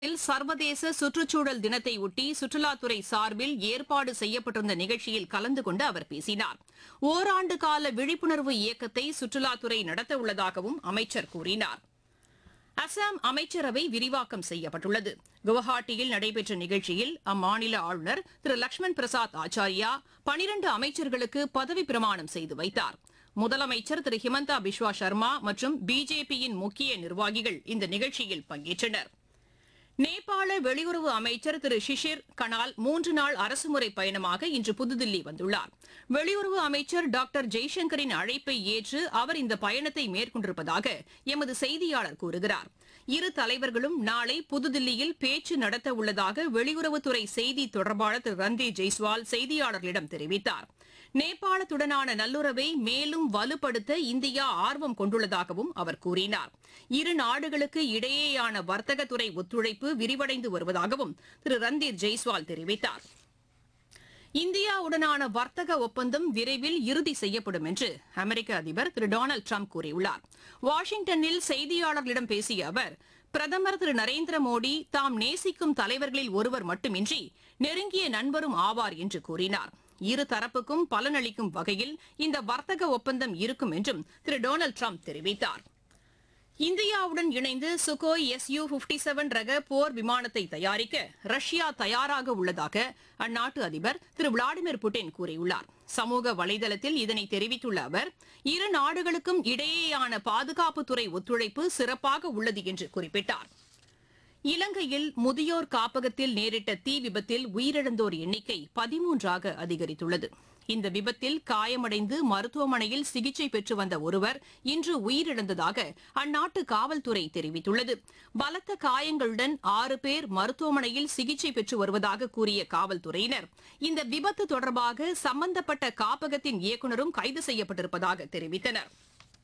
இல் சர்வதேச சுற்றுச்சூழல் தினத்தை ஒட்டி சுற்றுலாத்துறை சார்பில் ஏற்பாடு செய்யப்பட்டிருந்த நிகழ்ச்சியில் கலந்து கொண்டு அவர் பேசினார் ஓராண்டு கால விழிப்புணர்வு இயக்கத்தை சுற்றுலாத்துறை நடத்த உள்ளதாகவும் அமைச்சர் கூறினார் அசாம் அமைச்சரவை விரிவாக்கம் செய்யப்பட்டுள்ளது குவஹாட்டியில் நடைபெற்ற நிகழ்ச்சியில் அம்மாநில ஆளுநர் திரு லட்சுமண் பிரசாத் ஆச்சாரியா பனிரண்டு அமைச்சர்களுக்கு பதவி பிரமாணம் செய்து வைத்தார் முதலமைச்சர் திரு ஹிமந்தா பிஸ்வா சர்மா மற்றும் பிஜேபியின் முக்கிய நிர்வாகிகள் இந்த நிகழ்ச்சியில் பங்கேற்றனர் நேபாள வெளியுறவு அமைச்சர் திரு ஷிஷிர் கனால் மூன்று நாள் அரசுமுறை பயணமாக இன்று புதுதில்லி வந்துள்ளார் வெளியுறவு அமைச்சர் டாக்டர் ஜெய்சங்கரின் அழைப்பை ஏற்று அவர் இந்த பயணத்தை மேற்கொண்டிருப்பதாக எமது செய்தியாளர் கூறுகிறார் இரு தலைவர்களும் நாளை புதுதில்லியில் பேச்சு நடத்த உள்ளதாக வெளியுறவுத்துறை செய்தி தொடர்பாளர் திரு ரன்தீப் ஜெய்ஸ்வால் செய்தியாளர்களிடம் தெரிவித்தார் நேபாளத்துடனான நல்லுறவை மேலும் வலுப்படுத்த இந்தியா ஆர்வம் கொண்டுள்ளதாகவும் அவர் கூறினார் இரு நாடுகளுக்கு இடையேயான வர்த்தகத்துறை ஒத்துழைப்பு விரிவடைந்து வருவதாகவும் திரு ரந்தீர் ஜெய்ஸ்வால் தெரிவித்தார் இந்தியாவுடனான வர்த்தக ஒப்பந்தம் விரைவில் இறுதி செய்யப்படும் என்று அமெரிக்க அதிபர் திரு டொனால்டு ட்ரம்ப் கூறியுள்ளார் வாஷிங்டனில் செய்தியாளர்களிடம் பேசிய அவர் பிரதமர் திரு நரேந்திர மோடி தாம் நேசிக்கும் தலைவர்களில் ஒருவர் மட்டுமின்றி நெருங்கிய நண்பரும் ஆவார் என்று கூறினார் இரு தரப்புக்கும் பலனளிக்கும் வகையில் இந்த வர்த்தக ஒப்பந்தம் இருக்கும் என்றும் திரு டொனால்டு ட்ரம்ப் தெரிவித்தார் இந்தியாவுடன் இணைந்து சுகோய் எஸ்யூ பிப்டி செவன் ரக போர் விமானத்தை தயாரிக்க ரஷ்யா தயாராக உள்ளதாக அந்நாட்டு அதிபர் திரு விளாடிமிர் புட்டின் கூறியுள்ளார் சமூக வலைதளத்தில் இதனை தெரிவித்துள்ள அவர் இரு நாடுகளுக்கும் இடையேயான பாதுகாப்புத்துறை ஒத்துழைப்பு சிறப்பாக உள்ளது என்று குறிப்பிட்டார் இலங்கையில் முதியோர் காப்பகத்தில் நேரிட்ட தீ விபத்தில் உயிரிழந்தோர் எண்ணிக்கை பதிமூன்றாக அதிகரித்துள்ளது இந்த விபத்தில் காயமடைந்து மருத்துவமனையில் சிகிச்சை பெற்று வந்த ஒருவர் இன்று உயிரிழந்ததாக அந்நாட்டு காவல்துறை தெரிவித்துள்ளது பலத்த காயங்களுடன் ஆறு பேர் மருத்துவமனையில் சிகிச்சை பெற்று வருவதாக கூறிய காவல்துறையினர் இந்த விபத்து தொடர்பாக சம்பந்தப்பட்ட காப்பகத்தின் இயக்குநரும் கைது செய்யப்பட்டிருப்பதாக தெரிவித்தனர்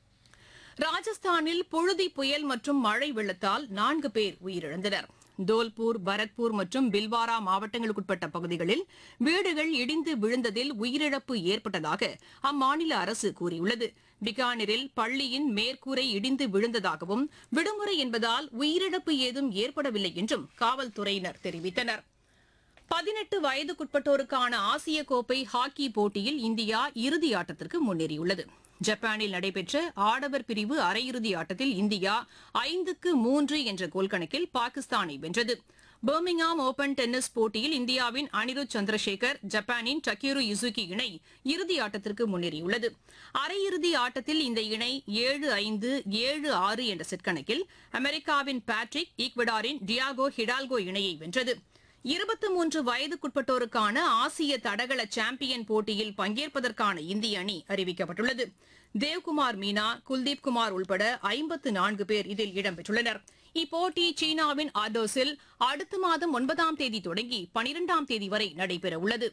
ராஜஸ்தானில் புழுதி புயல் மற்றும் மழை வெள்ளத்தால் நான்கு பேர் உயிரிழந்தனர் தோல்பூர் பரத்பூர் மற்றும் பில்வாரா மாவட்டங்களுக்குட்பட்ட பகுதிகளில் வீடுகள் இடிந்து விழுந்ததில் உயிரிழப்பு ஏற்பட்டதாக அம்மாநில அரசு கூறியுள்ளது பிகானரில் பள்ளியின் மேற்கூரை இடிந்து விழுந்ததாகவும் விடுமுறை என்பதால் உயிரிழப்பு ஏதும் ஏற்படவில்லை என்றும் காவல்துறையினர் தெரிவித்தனர் பதினெட்டு வயதுக்குட்பட்டோருக்கான ஆசிய கோப்பை ஹாக்கி போட்டியில் இந்தியா இறுதி ஆட்டத்திற்கு முன்னேறியுள்ளது ஜப்பானில் நடைபெற்ற ஆடவர் பிரிவு அரையிறுதி ஆட்டத்தில் இந்தியா ஐந்துக்கு மூன்று என்ற கோல் கணக்கில் பாகிஸ்தானை வென்றது பர்மிங்ஹாம் ஓபன் டென்னிஸ் போட்டியில் இந்தியாவின் அனிருத் சந்திரசேகர் ஜப்பானின் டக்கீரு யுசுகி இணை இறுதி ஆட்டத்திற்கு முன்னேறியுள்ளது அரையிறுதி ஆட்டத்தில் இந்த இணை ஏழு ஐந்து ஏழு ஆறு என்ற செட் கணக்கில் அமெரிக்காவின் பேட்ரிக் ஈக்வடாரின் டியாகோ ஹிடால்கோ இணையை வென்றது இருபத்தி மூன்று வயதுக்குட்பட்டோருக்கான ஆசிய தடகள சாம்பியன் போட்டியில் பங்கேற்பதற்கான இந்திய அணி அறிவிக்கப்பட்டுள்ளது தேவ்குமார் மீனா குல்தீப் குமார் உள்பட ஐம்பத்து நான்கு பேர் இதில் இடம்பெற்றுள்ளனர் இப்போட்டி சீனாவின் ஆர்டோஸில் அடுத்த மாதம் ஒன்பதாம் தேதி தொடங்கி பனிரெண்டாம் தேதி வரை நடைபெறவுள்ளது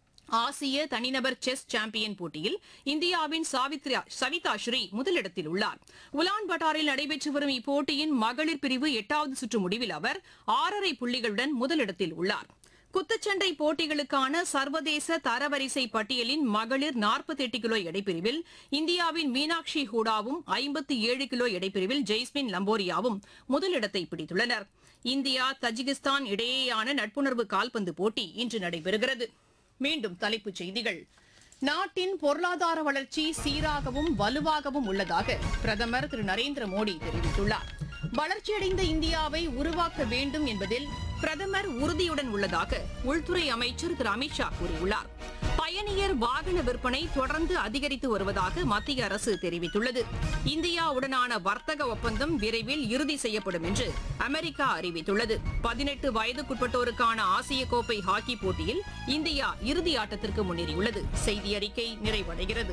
ஆசிய தனிநபர் செஸ் சாம்பியன் போட்டியில் இந்தியாவின் சாவித்ரா சவிதா ஸ்ரீ முதலிடத்தில் உள்ளார் உலான் பட்டாரில் நடைபெற்று வரும் இப்போட்டியின் மகளிர் பிரிவு எட்டாவது சுற்று முடிவில் அவர் ஆறரை புள்ளிகளுடன் முதலிடத்தில் உள்ளார் குத்துச்சண்டை போட்டிகளுக்கான சர்வதேச தரவரிசை பட்டியலின் மகளிர் 48 கிலோ எடைப்பிரிவில் இந்தியாவின் மீனாட்சி ஹூடாவும் 57 ஏழு கிலோ எடைப்பிரிவில் ஜெய்ஸ்மின் லம்போரியாவும் முதலிடத்தை பிடித்துள்ளனர் இந்தியா தஜிகிஸ்தான் இடையேயான நட்புணர்வு கால்பந்து போட்டி இன்று நடைபெறுகிறது மீண்டும் தலைப்புச் செய்திகள் நாட்டின் பொருளாதார வளர்ச்சி சீராகவும் வலுவாகவும் உள்ளதாக பிரதமர் திரு நரேந்திர மோடி தெரிவித்துள்ளார் வளர்ச்சியடைந்த இந்தியாவை உருவாக்க வேண்டும் என்பதில் பிரதமர் உறுதியுடன் உள்ளதாக உள்துறை அமைச்சர் திரு அமித்ஷா கூறியுள்ளார் பயணியர் வாகன விற்பனை தொடர்ந்து அதிகரித்து வருவதாக மத்திய அரசு தெரிவித்துள்ளது இந்தியாவுடனான வர்த்தக ஒப்பந்தம் விரைவில் இறுதி செய்யப்படும் என்று அமெரிக்கா அறிவித்துள்ளது பதினெட்டு வயதுக்குட்பட்டோருக்கான ஆசிய கோப்பை ஹாக்கி போட்டியில் இந்தியா இறுதி ஆட்டத்திற்கு முன்னேறியுள்ளது செய்தி அறிக்கை நிறைவடைகிறது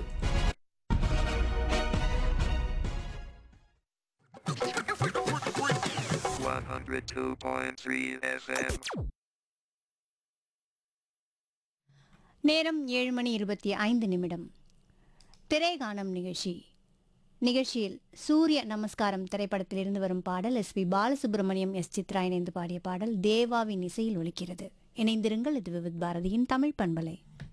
One hundred two point three FM. நேரம் ஏழு மணி இருபத்தி ஐந்து நிமிடம் திரைகானம் நிகழ்ச்சி நிகழ்ச்சியில் சூரிய நமஸ்காரம் திரைப்படத்திலிருந்து வரும் பாடல் S P Balasubrahmanyam S Chithra இணைந்து பாடிய பாடல் தேவாவின் இசையில் ஒலிக்கிறது இணைந்திருங்கள் இது விவித் பாரதியின் தமிழ் பண்பலை